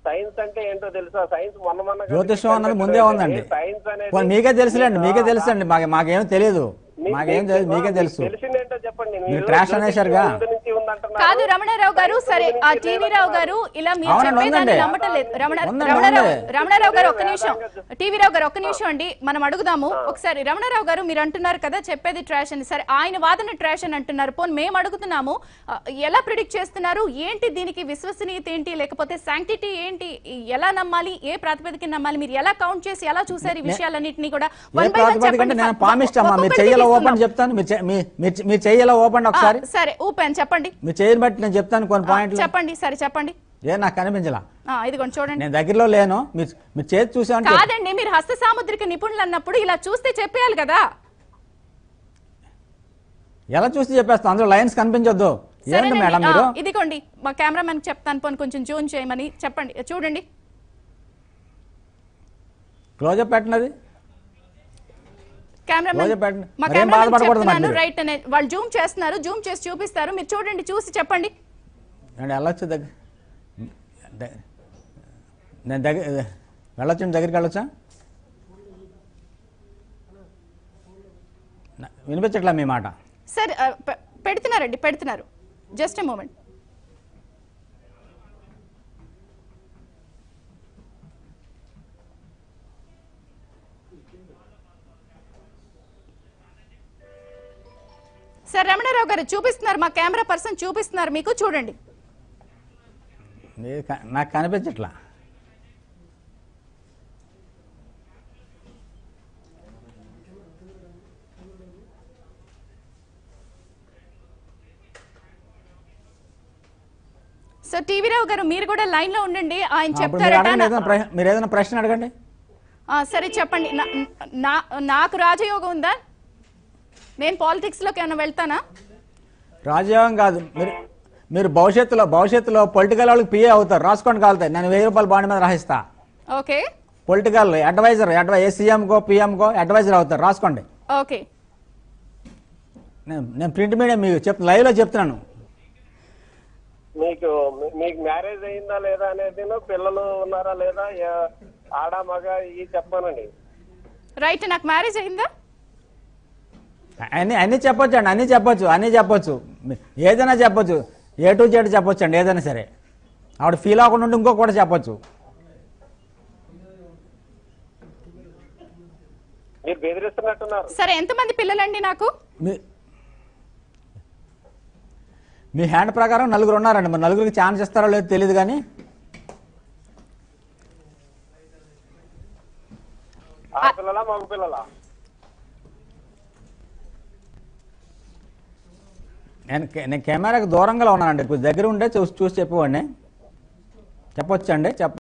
Science అంటే ఏంటో తెలుసా సైన్స్ మొన్న మొన్న జ్యోతిషం అన్నది ముందే ఉందండి సైన్స్ అనేది పోనీ మీకే తెలుసులేండి మీకే తెలుసండి మాకు మాకేం తెలియదు మీ- మాకేం మీకు తెలియదు మీకే మీకు తెలుసు తెలిసిందేంటో చెప్పండి మీరు trash అనేశారుగా. ముందు నుంచి ఉందంటున్నారు. కాదు రమణారావు గారు సరే ఆ టీవీ రావు గారు ఇలా మీరు అవునండి, చెప్పేదాన్ని ఉందండి. నమ్మటం లేదు రమణ ఉందండి, రమణారావు ఉంది. రమణారావు గారు ఒక్క నిమిషం టీవీ రావు గారు ఒక్క నిమిషం అండి మనం అడుగుదాము ఒకసారి రమణారావు గారు మీరు అంటున్నారు కదా చెప్పేది ట్రాష్ అని సరే ఆయన వాదన ట్రాష్ అని అంటున్నారు పోనీ మేము అడుగుతున్నాము ఆ, ఎలా ప్రిడిక్ట్ చేస్తున్నారు ఏంటి దీనికి విశ్వసనీయత ఏంటి లేకపోతే శాంక్టిటీ ఏంటి ఎలా నమ్మాలి ఏ ప్రాతిపదిక నమ్మాలి మీరు ఎలా కౌంట్ చేసి ఎలా చూసారు ఈ విషయాలన్నింటినీ కూడా ఏ One by one ప్రాతిపదిక చెప్పండి. అంటే నేను పామిస్ట్ అమ్మా మీరు ఒక్కొక్కటి చెయ్యాలో ఓపెన్ తీసుకుందాం. చెప్తాను మీరు చె- మీ- మీరు- మీరు చెయ్యాలో ఓపెన్ ఆ, ఒకసారి సరే ఊపాను చెప్పండి మీరు చేయని బట్టి నేను చెప్తాను కొన్ని ఆ, పాయింట్లు చెప్పండి సరే చెప్పండి ఏ నాకు కనిపించలా ఆ, ఇదిగోండి చూడండి నేను దగ్గరలో లేను మీరు మీరు చేతి చూసామంటే కాదండి మీరు హస్త సాముద్రిక నిపుణులు అన్నప్పుడు ఇలా చూస్తే చెప్పేయాలి కదా ఎలా చూసి చెప్పేస్తాం అందులో లైన్స్ కనిపించొద్దు ఏంటి సరేనండి. మేడం ఆ, మీరు ఇదిగోండి మా కెమెరామెన్ చెప్తాను పోనీ కొంచెం జూన్ చేయమని చెప్పండి చూడండి క్లోజప్ పెట్టినది కెమెరామెన్ రోజు పెట్టండి. మా మరేం కెమెరామెన్ బాధపడకూడదు మరి చెప్తున్నాను మీరు. రైట్ అనే వాళ్ళు జూమ్ చేస్తున్నారు జూమ్ చేసి చూపిస్తారు మీరు చూడండి చూసి చెప్పండి నేను వెళ్ళొచ్చు దగ్గర ద- నేను దగ్గర వెళ్ళొచ్చు దగ్గరికి వెళ్ళొచ్చా నా- వినిపించట్లా మీ మాట సరే ఆ, పె- పెడుతున్నారండి పెడుతున్నారు just a moment sir Ramana Rao గారు చూపిస్తున్నారు మా కెమెరా పర్సన్ చూపిస్తున్నారు మీకు చూడండి ఇది క- నాకు కనిపించట్లా సో టీవీ రావు గారు మీరు కూడా లైన్ లో ఉండండి ఆయన అప్పుడు మీరు చెప్తారట అడగండి నా- ఏదైనా ప్రశ్న- మీరు ఏదైనా ప్రశ్న అడగండి ఆ, సరే చెప్పండి నా- నా- నాకు రాజయోగం ఉందా నేను పాలిటిక్స్ లోకి ఏమైనా వెళ్తానా రాజయోగం కాదు మీరు మీరు భవిష్యత్తులో భవిష్యత్తులో పొలిటికల్ వాళ్ళకి పిఏ అవుతారు రాసుకోండి కాలుతాయి నేను వెయ్యి రూపాయల బాండ్ మీద రాసిస్తా ఓకే పొలిటికల్ అడ్వైజర్ అడ్వై ఏ సీఎంకో పిఎంకో అడ్వైజర్ అవుతారు రాసుకోండి ఓకే నేను నేను ప్రింట్ మీడియా మీకు చెప్ లైవ్లో చెప్తున్నాను మీకు మీకు మ్యారేజ్ అయిందా లేదా అనేది పిల్లలు ఉన్నారా లేదా ఏ- ఆడ మగ ఇవి చెప్పానండి రైట్ నాకు మ్యారేజ్ అయిందా అన్ని అన్ని చెప్పొచ్చు అండి అన్ని చెప్పొచ్చు అన్ని చెప్పొచ్చు మీ- ఏదైనా చెప్పొచ్చు ఏ టు జెడ్ చెప్పొచ్చు అండి ఏదైనా సరే ఆవిడ ఫీల్ అవ్వకుండా ఉంటే ఇంకో కూడా చెప్పొచ్చు మీరు బెదిరిస్తున్నట్టున్నారు సరే ఎంతమంది పిల్లలండి నాకు మీ మీ హ్యాండ్ ప్రకారం నలుగురు ఉన్నారండి మరి నలుగురికి ఛాన్స్ ఇస్తారో లేదో తెలియదు కానీ ఆడపిల్లలా మగ పిల్లలా నేను కె- నేను కెమెరాకి దూరంగా ఉన్నానండి కొంచెం దగ్గర ఉంటే చూసి చూసి చెప్పేవాడిని చెప్పొచ్చండి చెప్ప